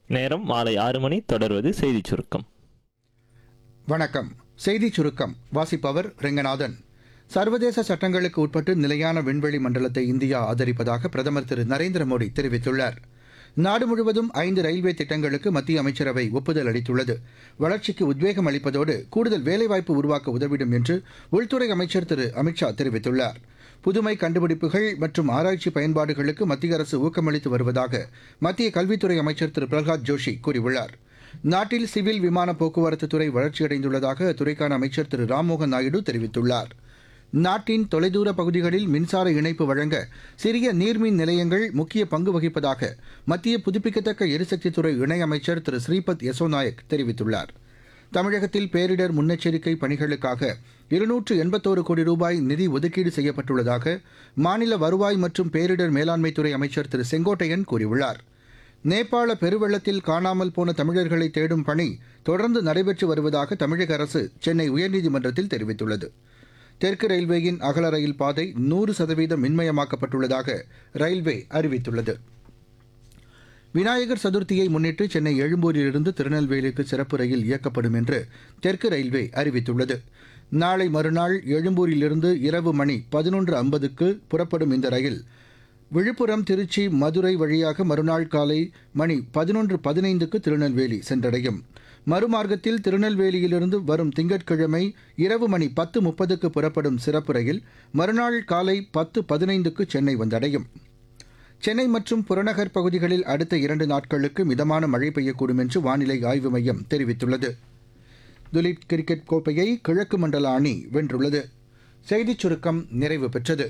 நேரம் மாலை ஆறு மணி தொடர்வது செய்திச் சுருக்கம் வணக்கம் செய்திச் சுருக்கம் வாசிப்பவர் ரெங்கநாதன் சர்வதேச சட்டங்களுக்கு உட்பட்டு நிலையான விண்வெளி மண்டலத்தை இந்தியா ஆதரிப்பதாக பிரதமர் திரு நரேந்திர மோடி தெரிவித்துள்ளார் நாடு முழுவதும் ஐந்து ரயில்வே திட்டங்களுக்கு மத்திய அமைச்சரவை ஒப்புதல் அளித்துள்ளது வளர்ச்சிக்கு உத்வேகம் அளிப்பதோடு கூடுதல் வேலைவாய்ப்பு உருவாக்க உதவிடும் என்று உள்துறை அமைச்சர் திரு அமித்ஷா தெரிவித்துள்ளார் புதுமை கண்டுபிடிப்புகள் மற்றும் ஆராய்ச்சி பயன்பாடுகளுக்கு மத்திய அரசு ஊக்கமளித்து வருவதாக மத்திய கல்வித்துறை அமைச்சர் திரு பிரகலாத் ஜோஷி கூறியுள்ளார் நாட்டில் சிவில் விமான போக்குவரத்து துறை வளர்ச்சியடைந்துள்ளதாக அத்துறைக்கான அமைச்சர் திரு ராம்மோகன் நாயுடு தெரிவித்துள்ளார் நாட்டின் தொலைதூர பகுதிகளில் மின்சார இணைப்பு வழங்க சிறிய நீர்மின் நிலையங்கள் முக்கிய பங்கு வகிப்பதாக மத்திய புதுப்பிக்கத்தக்க எரிசக்தித்துறை இணையமைச்சர் திரு ஸ்ரீபத் யசோ நாயக் தெரிவித்துள்ளார் தமிழகத்தில் பேரிடர் முன்னெச்சரிக்கை பணிகளுக்காக இருநூற்று எண்பத்தோரு கோடி ரூபாய் நிதி ஒதுக்கீடு செய்யப்பட்டுள்ளதாக மாநில வருவாய் மற்றும் பேரிடர் மேலாண்மைத்துறை அமைச்சர் திரு செங்கோட்டையன் கூறியுள்ளார் நேபாள பெருவெள்ளத்தில் காணாமல் போன தமிழர்களை தேடும் பணி தொடர்ந்து நடைபெற்று வருவதாக தமிழக அரசு சென்னை உயர்நீதிமன்றத்தில் தெரிவித்துள்ளது தெற்கு ரயில்வேயின் அகல ரயில் பாதை நூறு சதவீதம் மின்மயமாக்கப்பட்டுள்ளதாக ரயில்வே அறிவித்துள்ளது விநாயகர் சதுர்த்தியை முன்னிட்டு சென்னை எழும்பூரிலிருந்து திருநெல்வேலிக்கு சிறப்பு ரயில் இயக்கப்படும் என்று தெற்கு ரயில்வே அறிவித்துள்ளது நாளை மறுநாள் எழும்பூரிலிருந்து இரவு மணி பதினொன்று ஐம்பதுக்கு புறப்படும் இந்த ரயில் விழுப்புரம் திருச்சி மதுரை வழியாக மறுநாள் காலை மணி பதினொன்று பதினைந்துக்கு திருநெல்வேலி சென்றடையும் மறுமார்க்கத்தில் திருநெல்வேலியிலிருந்து வரும் திங்கட்கிழமை இரவு மணி பத்து முப்பதுக்கு புறப்படும் சிறப்பு ரயில் மறுநாள் காலை பத்து பதினைந்துக்கு சென்னை வந்தடையும் சென்னை மற்றும் புறநகர் பகுதிகளில் அடுத்த இரண்டு நாட்களுக்கு மிதமான மழை பெய்யக்கூடும் என்று வானிலை ஆய்வு மையம் தெரிவித்துள்ளது துலீப் கிரிக்கெட் கோப்பையை கிழக்கு மண்டல அணி வென்றுள்ளது செய்திச் சுருக்கம் நிறைவு பெற்றது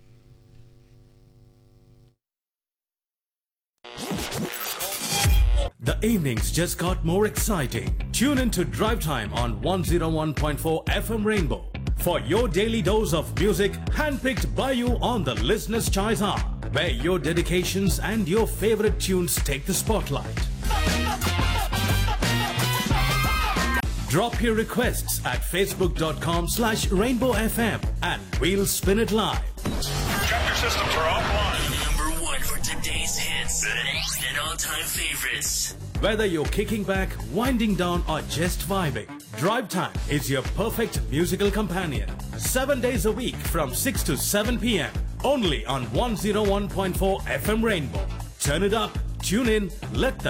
The evenings just got more exciting. Tune in to Drive Time on 101.4 FM Rainbow for your daily dose of music handpicked by you on the Listener's Choice Hour, where your dedications and your favorite tunes take the spotlight. Drop your requests at facebook.com slash rainbow FM and we'll spin it live. Chapter systems are offline. Number one for today's hits and all-time favorites. Whether you're kicking back, winding down, or just vibing, Drive Time is your perfect musical companion. Seven days a week from 6 to 7 p.m. Only on 101.4 FM Rainbow. Turn it up, tune in, let the